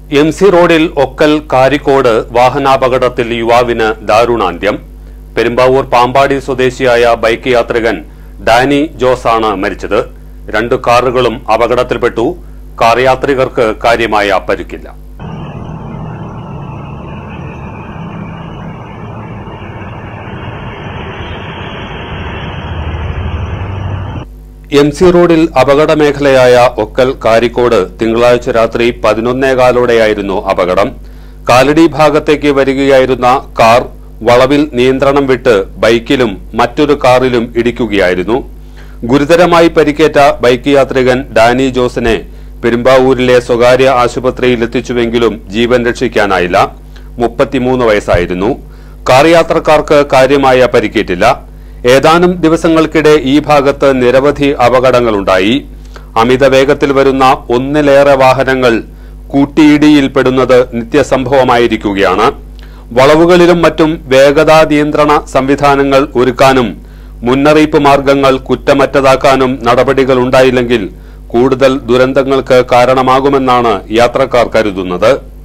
M C റോഡിൽ ഒക്കൽ കാരിക്കോട് വാഹനാപകടത്തിൽ യുവാവിന് ദാരുണാന്ത്യം പെരുമ്പാവൂർ പാമ്പാടി സ്വദേശിയായ ബൈക്ക് യാത്രികൻ ഡാനി ജോസാണ് മരിച്ചത് രണ്ട് കാറുകളും അപകടത്തിൽപ്പെട്ടു കാർ യാത്രികർക്ക് കാര്യമായ പരിക്കില്ല എം സി റോഡിൽ അപകട മേഖലയായ ഒക്കൽ കാരിക്കോട് തിങ്കളാഴ്ച രാത്രി പതിനൊന്നേകാലോടെയായിരുന്നു അപകടം കാലടി ഭാഗത്തേക്ക് വരികയായിരുന്ന കാർ വളവിൽ നിയന്ത്രണം വിട്ട് ബൈക്കിലും മറ്റൊരു കാറിലും ഇടിക്കുകയായിരുന്നു ഗുരുതരമായി പരിക്കേറ്റ ബൈക്ക് യാത്രികൻ ഡാനി ജോസിനെ പെരുമ്പാവൂരിലെ സ്വകാര്യ ആശുപത്രിയിൽ എത്തിച്ചുവെങ്കിലും ജീവൻ രക്ഷിക്കാനായില്ല മുപ്പത്തിമൂന്ന് വയസ്സായിരുന്നു കാർ യാത്രക്കാർക്ക് കാര്യമായ പരിക്കേറ്റില്ല ഏതാനും ദിവസങ്ങൾക്കിടെ ഈ ഭാഗത്ത് നിരവധി അപകടങ്ങളുണ്ടായി അമിത വേഗത്തിൽ വരുന്ന ഒന്നിലേറെ വാഹനങ്ങൾ കൂട്ടിയിടിയിൽപ്പെടുന്നത് നിത്യസംഭവമായിരിക്കുകയാണ് വളവുകളിലും മറ്റും വേഗതാ നിയന്ത്രണ സംവിധാനങ്ങൾ ഒരുക്കാനും മുന്നറിയിപ്പ് മാർഗങ്ങൾ കുറ്റമറ്റതാക്കാനും നടപടികൾ ഉണ്ടായില്ലെങ്കിൽ കൂടുതൽ ദുരന്തങ്ങൾക്ക് കാരണമാകുമെന്നാണ് യാത്രക്കാർ കരുതുന്നത്